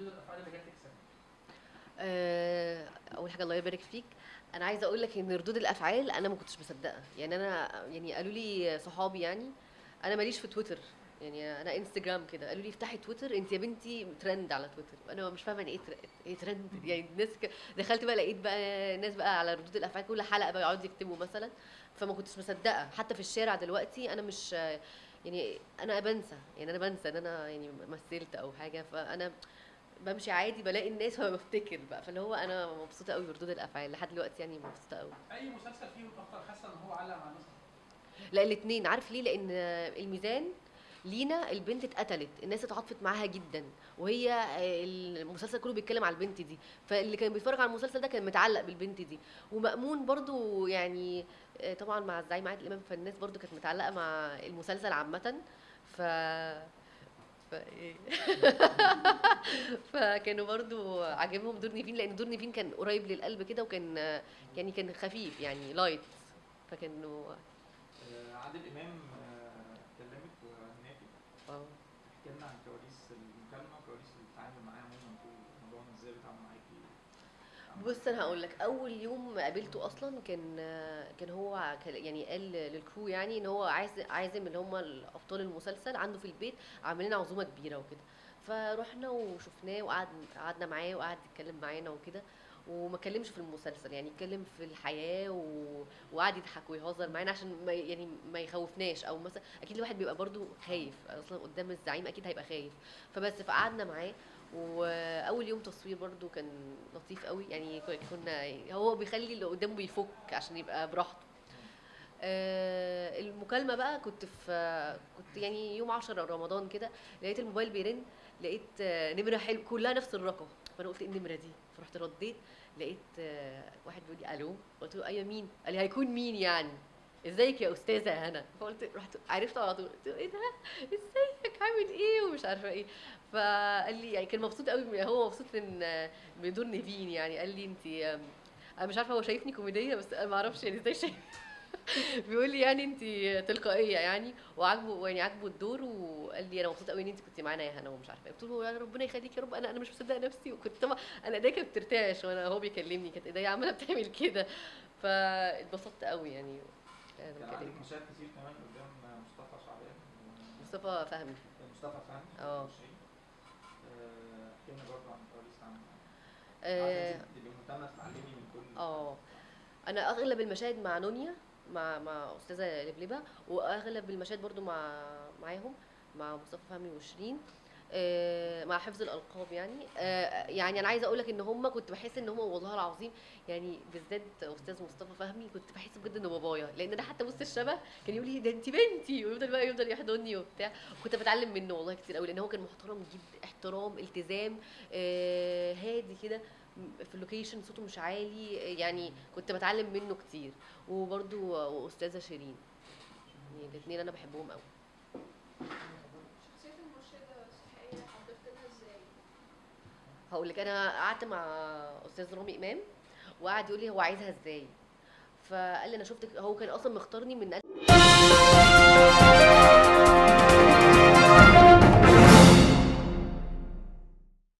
ردود الافعال اللي جات لك سنه آه، اول حاجه الله يبارك فيك انا عايزه اقول لك ان ردود الافعال انا ما كنتش مصدقه يعني انا يعني قالوا لي صحابي يعني انا ماليش في تويتر يعني انا انستجرام كده قالوا لي افتحي تويتر انت يا بنتي ترند على تويتر انا مش فاهمه يعني ايه تر- ايه ترند يعني الناس ك... دخلت بقى لقيت بقى ناس بقى على ردود الافعال كل حلقه بقى يقعدوا يكتبوا مثلا فما كنتش مصدقه حتى في الشارع دلوقتي انا مش يعني انا بنسى يعني انا بنسى ان انا يعني مثلت او حاجه فانا بمشي عادي بلاقي الناس فبفتكر بقى فاللي هو انا مبسوطه قوي بردود الافعال لحد دلوقتي يعني مبسوطه قوي اي مسلسل فيهم اكتر حاسه ان هو علق مع الناس لا الاثنين عارف ليه لان الميزان لينا البنت اتقتلت الناس اتعاطفت معاها جدا وهي المسلسل كله بيتكلم على البنت دي فاللي كان بيتفرج على المسلسل ده كان متعلق بالبنت دي ومأمون برضو يعني آه، طبعا مع الزعيم عادل امام فالناس برضو كانت متعلقه مع المسلسل عامه ف ف إيه؟ فكانوا برضو عاجبهم دور نيفين لان دور نيفين كان قريب للقلب كده وكان آه، يعني كان خفيف يعني لايت فكانوا آه، عادل امام آه، كلمك وهناكي اه احكي لنا عن كواليس المكالمه وكواليس التعامل معاها عموما طول الموضوع ازاي بيتعامل معاكي بص انا هقول لك اول يوم قابلته اصلا كان كان هو كان- يعني قال للكرو يعني ان هو عايز عازم اللي هم ابطال المسلسل عنده في البيت عاملين عزومه كبيره وكده فرحنا وشفناه وقعد قعدنا معاه وقعد يتكلم معانا وكده وما اتكلمش في المسلسل يعني اتكلم في الحياه و... وقعد يضحك ويهزر معانا عشان ما ي- يعني ما يخوفناش او مثلا اكيد الواحد بيبقى برضو خايف اصلا قدام الزعيم اكيد هيبقى خايف فبس فقعدنا معاه واول يوم تصوير برضو كان لطيف قوي يعني ك- كنا هو بيخلي اللي قدامه بيفك عشان يبقى براحته آه، المكالمه بقى كنت في كنت يعني يوم 10 رمضان كده لقيت الموبايل بيرن لقيت آه، نمره حلو كلها نفس الرقم فانا قلت ايه النمره دي فرحت رديت لقيت آه، واحد بيقول لي الو قلت له ايوه مين قال لي هيكون مين يعني ازيك يا استاذه هنا فقلت رحت عرفت على طول قلت له ايه ده ازيك عامل ايه ومش عارفه ايه فقال لي يعني كان مبسوط قوي هو مبسوط من من دور نيفين يعني قال لي انت انا مش عارفه هو شايفني كوميديه بس انا ما اعرفش يعني ازاي شايف بيقول لي يعني انت تلقائيه يعني وعاجبه يعني عاجبه الدور وقال لي انا مبسوط قوي ان انت كنت معانا يا هنا ومش عارفه إيه. قلت له يا ربنا يخليك يا رب انا انا مش مصدقه نفسي وكنت طبعا انا ايديا كانت بترتعش وانا هو بيكلمني كانت ايديا عماله بتعمل كده فاتبسطت قوي يعني أنا كان بكلمك. عندك مشاهد كتير كمان قدام مصطفى شعبان و- مصطفى فهمي مصطفى فهمي اه. وشيرين. آه، احكي لنا برضه عن كواليس العمل آه، عارفة انت بتبقي مهتمه تتعلمي من كل اه انا اغلب المشاهد مع نونيا مع مع استاذه لبلبه واغلب المشاهد برضو مع معاهم مع مصطفى فهمي وشيرين آه، مع حفظ الالقاب يعني آه، يعني انا عايزه اقول لك ان هم كنت بحس ان هم والله العظيم يعني بالذات استاذ مصطفى فهمي كنت بحس بجد انه بابايا لان انا حتى وسط الشبه كان يقول لي ده انت بنتي ويفضل بقى يفضل يحضني وبتاع كنت بتعلم منه والله كتير قوي لان هو كان محترم جدا احترام التزام آه، هادي كده في اللوكيشن صوته مش عالي يعني كنت بتعلم منه كتير وبرده واستاذه شيرين يعني الاثنين انا بحبهم قوي شخصية المرشدة الصحية حضرت لها ازاي؟ هقول لك انا قعدت مع استاذ رامي امام وقعد يقول لي هو عايزها ازاي فقال لي انا شفتك هو كان اصلا مختارني من